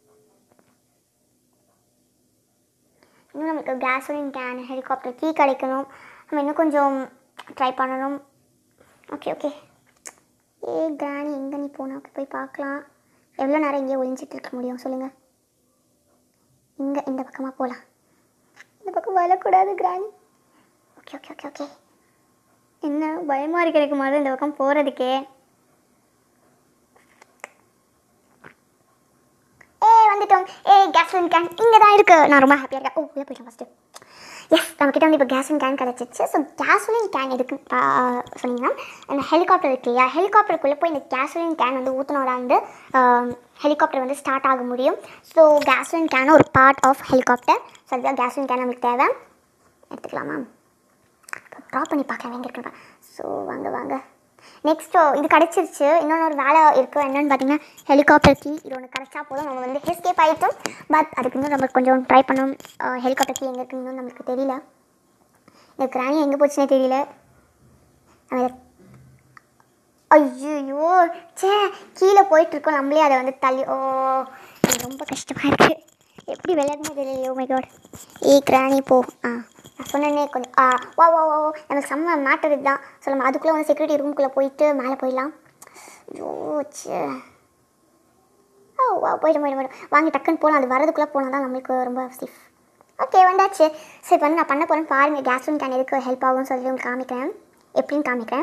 இன்னும் நமக்கு கேசோலின் கேன் ஹெலிகாப்டர் கீ கிடைக்கணும் நம்ம இன்னும் கொஞ்சம் ட்ரை பண்ணணும் ஓகே ஓகே ஏ கிராணி எங்கே நீ போனா போய் பார்க்கலாம் எவ்வளோ நேரம் இங்கே ஒளிஞ்சிட்டு இருக்க முடியும் சொல்லுங்கள் இங்கே இந்த பக்கமாக போகலாம் இந்த பக்கம் வரக்கூடாது கிராணி ஓகே ஓகே ஓகே ஓகே என்ன பயமாக இருக்கு எனக்கு மாதிரி இந்த பக்கம் போகிறதுக்கே ஏய் வந்துட்டோம் ஏய் கேஸ்லின் கேன் இங்கே தான் இருக்குது நான் ரொம்ப ஹாப்பியாக இருக்கேன் ஓ உள்ளே போயிட்டேன் ஃபஸ்ட்டு எஸ் நம்மக்கிட்ட வந்து இப்போ கேஸ்லின் கேன் கிடச்சிச்சு ஸோ கேஸ்லின் கேன் எதுக்கு ஆ, சொன்னீங்கன்னா அந்த ஹெலிகாப்டர் இருக்கு இல்லையா ஹெலிகாப்டருக்குள்ளே போய் இந்த கேஸ்லின் கேன் வந்து ஊற்றினோட வந்து ஹெலிகாப்டர் வந்து ஸ்டார்ட் ஆக முடியும் ஸோ கேஸ்லின் கேன் ஒரு பார்ட் ஆஃப் ஹெலிகாப்டர் ஸோ அதுதான் கேஸ்லின் கேன் நமக்கு தேவை எடுத்துக்கலாமா ட்ரா பண்ணி பார்க்கலாம் எங்கே இருக்குன்னு ஸோ வாங்க வாங்க நெக்ஸ்ட் இது கிடச்சிருச்சு இன்னொன்று ஒரு வேலை இருக்குது என்னென்னு பார்த்தீங்கன்னா ஹெலிகாப்டர் கீ இது ஒன்று கிடச்சா போதும் நம்ம வந்து எஸ்கேப் ஆகிட்டோம் பட் அதுக்கு இன்னும் நம்ம கொஞ்சம் ட்ரை பண்ணோம் ஹெலிகாப்டர் கீ எங்கே இருக்குன்னு இன்னும் நம்மளுக்கு தெரியல இந்த கிராணி எங்கே போச்சுன்னே தெரியல நம்ம இதை- ஐயோ சே கீழே போயிட்டுருக்கோம் நம்மளே அதை வந்து தள்ளி ஓ இது ரொம்ப கஷ்டமாக இருக்குது எப்படி விளையாடுனே தெரியலையோ மை காட் ஏய் கிராணி போ ஆ நான் சொன்னேனே கொஞ்சம் ஆ வா வா வா வா. எனக்கு செம்ம மேட்டர் இதுதான் ஸோ நம்ம அதுக்குள்ளே வந்து செக்யூரிட்டி ரூம்குள்ளே போயிட்டு மேலே போயிடலாம் ஐயோ சே ஓ வா போயிடும் போயிடும் போயிடும் வாங்கி டக்குன்னு போகலாம் அது வரதுக்குள்ளே போனால் தான் நம்மளுக்கு ரொம்ப சேஃப் ஓகே வந்தாச்சு சரி இப்போ வந்து நான் பண்ண போகிறேன் பாருங்கள் கேஸ் ரூம் கேன் எதுக்கு ஹெல்ப் ஆகும்னு சொல்லி உங்களுக்கு காமிக்கிறேன் எப்படின்னு காமிக்கிறேன்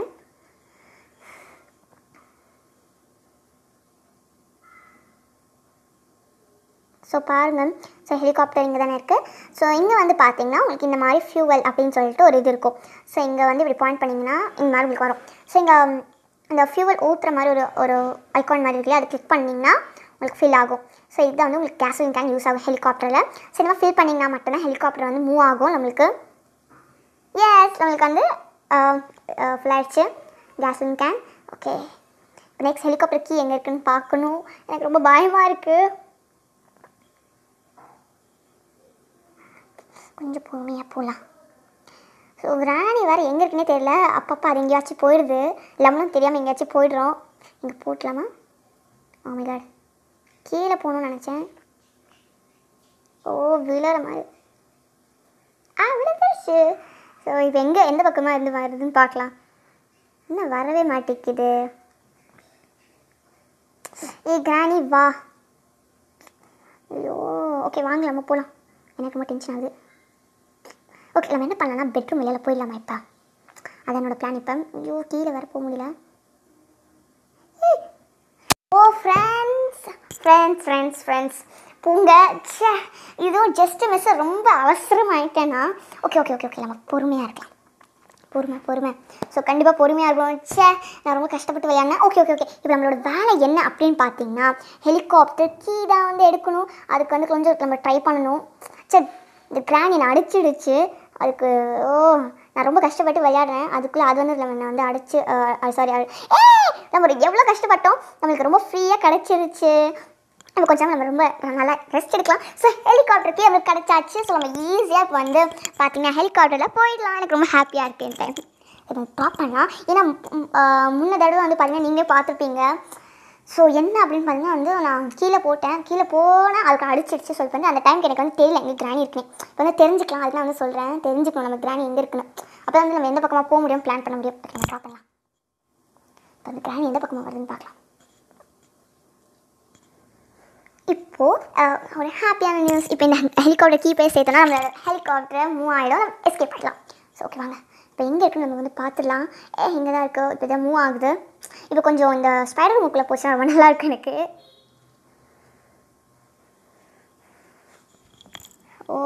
ஸோ பாருங்கள் ஸோ ஹெலிகாப்டர் இங்கே தானே இருக்குது ஸோ இங்கே வந்து பார்த்தீங்கன்னா உங்களுக்கு இந்த மாதிரி ஃபியூவல் அப்படின்னு சொல்லிட்டு ஒரு இது இருக்கும் ஸோ இங்கே வந்து இப்படி பாயிண்ட் பண்ணிங்கன்னா இந்த மாதிரி உங்களுக்கு வரும் ஸோ இங்கே இந்த ஃபியூவல் ஊற்றுற மாதிரி ஒரு ஒரு ஐகான் மாதிரி இருக்கு அது கிளிக் பண்ணிங்கன்னா உங்களுக்கு ஃபில் ஆகும் ஸோ இதுதான் வந்து உங்களுக்கு கேஸ்லின் கேன் யூஸ் ஆகும் ஹெலிகாப்டரில் ஸோ இந்த மாதிரி ஃபில் பண்ணிங்கன்னா மட்டும்தான் ஹெலிகாப்டர் வந்து மூவ் ஆகும் நம்மளுக்கு எஸ் நம்மளுக்கு வந்து ஃபுல் ஆயிடுச்சு gasoline can okay next helicopter key எங்கே இருக்குன்னு பார்க்கணும் எனக்கு ரொம்ப பயமாக இருக்குது கொஞ்சம் பொறுமையாக போகலாம் ஸோ கிராணி வேறு எங்கே இருக்குன்னே தெரியல அப்பப்போ அது எங்கேயாச்சும் போயிடுது லெமனும் தெரியாமல் எங்கேயாச்சும் போயிடுறோம் இங்கே போட்டலாமா ஆமைகாட் கீழே போகணும்னு நினச்சேன் ஓ விழுற மாதிரி ஆ விழுந்துருச்சு ஸோ இப்போ எங்கே எந்த பக்கமாக இருந்து வருதுன்னு பார்க்கலாம் இன்னும் வரவே மாட்டேங்குது ஏய் கிராணி வா ஐயோ ஓகே வாங்க நம்ம போகலாம் எனக்கு ரொம்ப டென்ஷன் ஆகுது ஓகே நம்ம என்ன பண்ணலாம்னா பெட்ரூம் வெளியில் போயிடலாமா இப்போ அது என்னோட பிளான் இப்போ ஐயோ கீழே வர போக முடியல ஏய். Oh friends friends friends friends பூங்க ச்சே இதுவும் ஜஸ்ட் மிஸ் ரொம்ப அவசரமாயிட்டேன்னா ஓகே ஓகே ஓகே ஓகே நம்ம பொறுமையாக இருக்கலாம் பொறுமை பொறுமை ஸோ கண்டிப்பாக பொறுமையாக இருக்கணும் ச்சே நான் ரொம்ப கஷ்டப்பட்டு விளையாடினேன் ஓகே ஓகே ஓகே இப்போ நம்மளோட வேலை என்ன அப்படின்னு பார்த்தீங்கன்னா ஹெலிகாப்டர் கீ தான் வந்து எடுக்கணும் அதுக்கு வந்து கொஞ்சம் நம்ம ட்ரை பண்ணணும் சே இந்த கிராணி நான் அடிச்சிடுச்சு அதுக்கு ஓ நான் ரொம்ப கஷ்டப்பட்டு விளையாடுறேன் அதுக்குள்ளே அது வந்து நம்ம வந்து அடிச்சு சாரி ஏ நம்ம எவ்வளோ கஷ்டப்பட்டோம் நம்மளுக்கு ரொம்ப ஃப்ரீயாக கிடச்சிருச்சு நம்ம கொஞ்சம் நம்ம ரொம்ப நல்லா ரெஸ்ட் எடுக்கலாம் ஸோ ஹெலிகாப்டருக்கு நம்மளுக்கு கிடச்சாச்சு ஸோ நம்ம ஈஸியாக இப்போ வந்து பார்த்தீங்கன்னா ஹெலிகாப்டரில் போயிடலாம் எனக்கு ரொம்ப ஹாப்பியாக இருக்குது இந்த டைம் இதை ட்ராப் பண்ணலாம் ஏன்னா ம், ஆ, முன்ன தடவை வந்து பார்த்தீங்கன்னா நீங்களே பார்த்துருப்பீங்க ஸோ என்ன அப்படின்னு பார்த்தீங்கன்னா வந்து நான் கீழே போட்டேன் கீழே போனால் அதுக்கு அடிச்சிடுச்சு சொல்லி வந்து அந்த டைம்க்கு எனக்கு வந்து தெரியல எங்கே கிராணி இருக்குன்னு இப்போ வந்து தெரிஞ்சுக்கலாம் அதுக்கு நான் வந்து சொல்கிறேன் தெரிஞ்சுக்கணும் நம்ம கிராணி எங்கே இருக்குன்னு அப்போ வந்து நம்ம எந்த பக்கமாக போக முடியும் பிளான் பண்ண முடியும் நம்ம ட்ராப் பண்ணலாம் இப்போ அந்த கிராணி எந்த பக்கமாக வருதுன்னு பார்க்கலாம் இப்போது ஒரு ஹாப்பியான நியூஸ் இப்போ இந்த ஹெலிகாப்டர் கீ போய் சேர்த்தோன்னா நம்ம ஹெலிகாப்டர் மூவ் ஆகிடும் நம்ம எஸ்கேப் பண்ணலாம் ஸோ ஓகே வாங்க இப்போ எங்கே இருக்குன்னு நம்ம வந்து பார்த்துடலாம் ஏ இங்கே தான் இருக்குது இப்போ இதான் மூவ் ஆகுது இப்போ கொஞ்சம் இந்த ஸ்பைடர் மூக்கில் போச்சுன்னா ரொம்ப நல்லா இருக்கு எனக்கு ஓ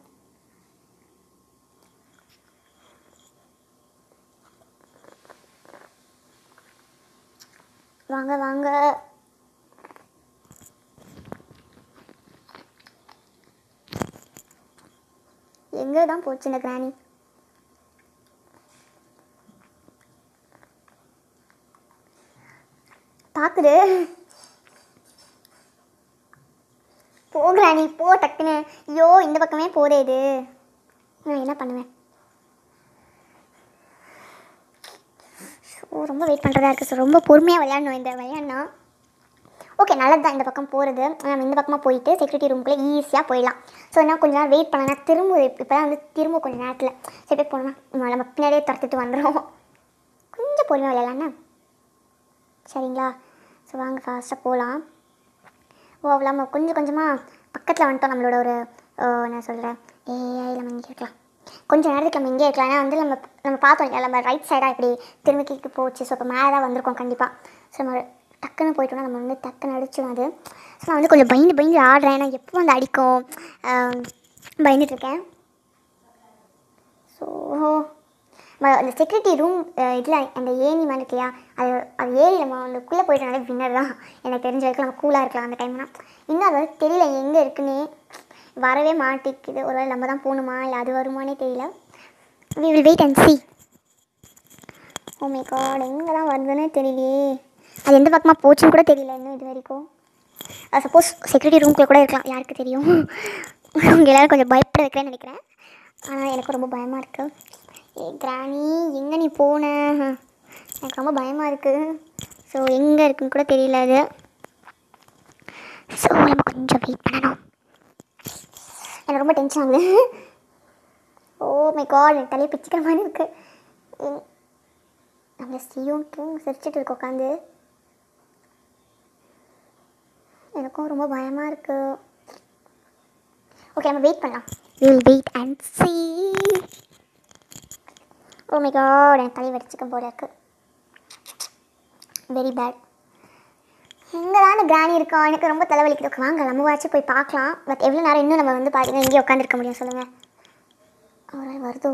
வாங்க வாங்க எங்கே தான் போச்சு இந்த கிராணி பார்க்குது போ கிராணி போ டக்குன்னு ஐயோ இந்த பக்கமே போதே இது நான் என்ன பண்ணுவேன் ஸோ ரொம்ப வெயிட் பண்ணுறதா இருக்குது ஸோ ரொம்ப பொறுமையாக விளையாடணும் இந்த விளையாடினா ஓகே நல்லது தான் இந்த பக்கம் போகிறது நம்ம இந்த பக்கமாக போயிட்டு செக்யூரிட்டி ரூமுக்குள்ளே ஈஸியாக போயிடலாம் ஸோ என்ன கொஞ்ச நேரம் வெயிட் பண்ணலாம் திரும்ப இப்போ தான் வந்து திரும்ப கொஞ்சம் நேரத்தில் சரி போய் போனோம்னா நம்ம பின்னாடியே துரத்துட்டு வந்துடும் கொஞ்சம் பொறுமையாக விளையாடலாண்ணா சரிங்களா ஸோ வாங்க ஃபாஸ்ட்டாக போகலாம் ஓ அவ்வளோ நம்ம கொஞ்சம் கொஞ்சமாக பக்கத்தில் வந்துட்டோம் நம்மளோட ஒரு ஓ, என்ன சொல்கிறேன் ஏஐ நம்ம இங்கே இருக்கலாம் கொஞ்சம் நேரத்துக்கு நம்ம இங்கே இருக்கலாம் ஏன்னா வந்து நம்ம நம்ம பார்த்தோம் இல்லையா நம்ம ரைட் சைடாக இப்படி திரும்பி கீழே போச்சு ஸோ இப்போ மேலே தான் வந்திருக்கோம் கண்டிப்பாக ஸோ நம்ம டக்குன்னு போயிட்டோம்னா நம்ம வந்து டக்குன்னு அடிச்சிடும் அது ஸோ நான் வந்து கொஞ்சம் பயந்து பயந்து ஆடுறேன் ஏன்னா எப்போ வந்து அடிக்கும் ஆம், பயந்துட்டுருக்கேன் ஸோ அந்த செக்யூரிட்டி ரூம் இதில் அந்த ஏணி மாதிரி இருக்கு இல்லையா அது அது ஏறி நம்ம அதுக்குள்ளே போயிட்டனாலே வின்னர் தான் எனக்கு தெரிஞ்ச வரைக்கும் நம்ம கூலாக இருக்கலாம் அந்த டைம்னா இன்னும் அது வந்து தெரியல எங்கே இருக்குன்னே வரவே மாட்டேங்குது ஒருவேளை நம்ம தான் போகணுமா இல்லை அது வருமானே தெரியல we will wait and see oh my god எங்கே தான் வருதுன்னே தெரியலையே அது எந்த பக்கமாக போச்சுன்னு கூட தெரியல இன்னும் இது வரைக்கும் சப்போஸ் செக்யூரிட்டி ரூம்குள்ளே கூட இருக்கலாம் யாருக்கு தெரியும் உங்க எல்லாரும் கொஞ்சம் பயப்பட வைக்கிறேன்னு நினைக்கிறேன் ஆனால் எனக்கு ரொம்ப பயமாக இருக்குது ஏ கிராணி எங்கே நீ போன எனக்கு ரொம்ப பயமாக இருக்குது ஸோ எங்கே இருக்குன்னு கூட தெரியல அது ஸோ நம்ம கொஞ்சம் வெயிட் பண்ணணும் எனக்கு ரொம்ப டென்ஷன் ஆகுது ஓ மை காட் எனக்கு தலையை பிச்சுக்கிற மாதிரி இருக்குது நம்ம சியும் தூங்க சிரிச்சிட்டு இருக்கோம் உட்காந்து எனக்கும் ரொம்ப பயமாக இருக்கு ஓகே நம்ம வெயிட் பண்ணலாம் will wait and see oh my god எனக்கு தலை வெடிச்சுக்க போல இருக்கு வெரி பேட் எங்கே தான் கிராணி இருக்கோம் எனக்கு ரொம்ப தலைவலிக்குது Okay, வாங்க நம்ம வாச்சு போய் பார்க்கலாம் பட் எவ்வளோ நேரம் இன்னும் நம்ம வந்து பார்த்தீங்கன்னா இங்கே உட்காந்துருக்க முடியும் சொல்லுங்கள் ஒரு வருதோ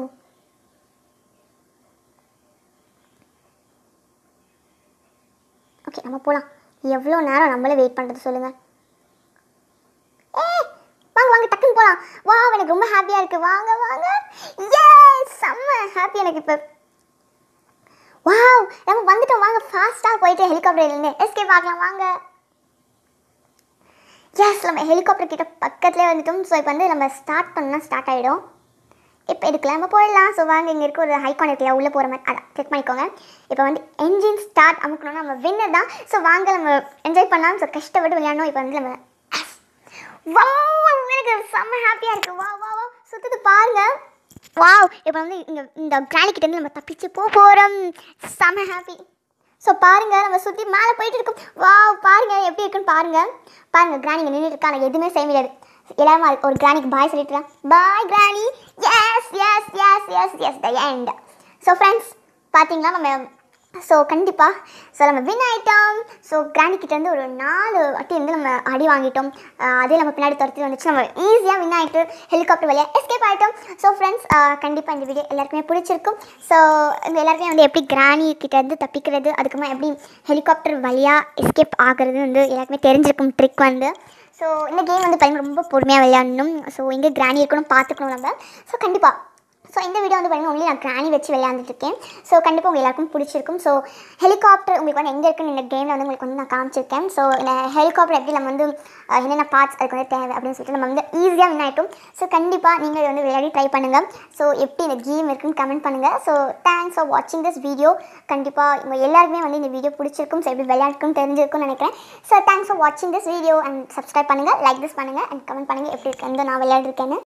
ஓகே நம்ம போகலாம் எவ்வளோ நேரம் நம்மளே வெயிட் பண்ணுறது சொல்லுங்கள் ஏ வாங்க வாங்க டக்குன்னு போகலாம் வா எனக்கு ரொம்ப ஹாப்பியாக இருக்குது வாங்க வாங்க ஏ செம்ம ஹாப்பி எனக்கு இப்போ வாவ் நம்ம வந்துட்டோம் வாங்க ஃபாஸ்ட்டாக போயிட்டு ஹெலிகாப்டர்லேருந்து எஸ்கே பார்க்கலாம் வாங்க எஸ் நம்ம ஹெலிகாப்டர் கிட்ட பக்கத்துலேயே வந்துட்டோம் ஸோ இப்போ வந்து நம்ம ஸ்டார்ட் பண்ணால் ஸ்டார்ட் ஆகிடும் இப்போ இதுக்குள்ள நம்ம போயிடலாம் ஸோ வாங்க இங்கே இருக்க ஒரு ஹைகான் இருக்குல்ல உள்ளே போகிற மாதிரி அதான் செக் பண்ணிக்கோங்க இப்போ வந்து என்ஜின் ஸ்டார்ட் அமுக்கணும்னா நம்ம வின்னர் தான் ஸோ வாங்க நம்ம என்ஜாய் பண்ணலாம் ஸோ கஷ்டப்பட்டு விளையாடணும் இப்போ வந்து நம்ம வா எனக்கு செம்ம ஹாப்பியாக இருக்குது வா வா வா சுத்தது பாருங்க வாவ் இப்போ வந்து இங்கே இந்த கிராணி கிட்ட இருந்து நம்ம தப்பிச்சு போக போகிறோம் செம்ம ஹாப்பி ஸோ பாருங்க நம்ம சுற்றி மேலே போயிட்டு இருக்கோம் வாவ் பாருங்க எப்படி இருக்குன்னு பாருங்க பாருங்க கிராணி இங்கே நின்றுட்டு இருக்கா நான் எதுவுமே செய்ய முடியாது எல்லாரும் அது- ஒரு கிராணிக்கு பாய் சொல்லிட்டு bye Granny yes yes yes yes yes the end so friends பார்த்தீங்களா நம்ம ஸோ கண்டிப்பாக ஸோ நம்ம வின் ஆகிட்டோம் ஸோ கிராண்டிக்கிட்டேருந்து ஒரு நாலு வாட்டி வந்து நம்ம அடி வாங்கிட்டோம் அஹ் அதே நம்ம பின்னாடி துரத்தி வந்துச்சு நம்ம ஈஸியாக வின் ஆகிட்டு ஹெலிகாப்டர் வழியாக எஸ்கேப் ஆகிட்டோம் ஸோ ஃப்ரெண்ட்ஸ் கண்டிப்பாக இந்த வீடியோ எல்லாருக்குமே பிடிச்சிருக்கும் ஸோ உங்கள் எல்லாருக்குமே வந்து எப்படி கிராணி கிட்டேருந்து தப்பிக்கிறது அதுக்கப்புறமா எப்படி ஹெலிகாப்டர் வழியாக எஸ்கேப் ஆகிறது வந்து எல்லாருக்குமே தெரிஞ்சிருக்கும் ட்ரிக் வந்து ஸோ இந்த கேம் வந்து பாருங்க ரொம்ப பொறுமையாக விளையாடணும் ஸோ எங்கே கிராணி இருக்கணும் பார்த்துக்கணும் நம்ம ஸோ கண்டிப்பாக ஸோ இந்த வீடியோ வந்து பாருங்க ஒன்லி நான் கிராணி வச்சு விளையாண்டுட்டு இருக்கேன் ஸோ கண்டிப்பாக உங்கள் எல்லாருக்கும் பிடிச்சிருக்கும் ஸோ ஹெலிகாப்டர் உங்களுக்கு வந்து எங்கே இருக்குன்னு இந்த கேமில் வந்து உங்களுக்கு வந்து நான் காமிச்சிருக்கேன் ஸோ இந்த ஹெலிகாப்டர் எப்படி நம்ம வந்து அஹ், என்னென்ன பார்ட்ஸ் அதுக்கு வந்து தேவை அப்படின்னு சொல்லிட்டு நம்ம வந்து ஈஸியாக வின் ஆகிட்டோம் ஸோ கண்டிப்பாக நீங்கள் இதை வந்து விளையாடி ட்ரை பண்ணுங்கள் ஸோ எப்படி இந்த கேம் இருக்குன்னு கமெண்ட் பண்ணுங்கள் ஸோ தேங்க்ஸ் ஃபார் வாட்சிங் திஸ் வீடியோ கண்டிப்பாக உங்கள் எல்லாருக்குமே வந்து இந்த வீடியோ பிடிச்சிருக்கும் ஸோ எப்படி விளையாட்டுக்கும் தெரிஞ்சிருக்கும்னு நினைக்கிறேன் ஸோ தேங்க்ஸ் ஃபார் வாட்சிங் திஸ் வீடியோ அண்ட் சப்ஸ்கிரைப் பண்ணுங்கள் லைக் திஸ் பண்ணுங்கள் அண்ட் கமெண்ட் பண்ணுங்கள் எப்படி இருக்குன்னு நான் விளையாடிருக்கேன்னு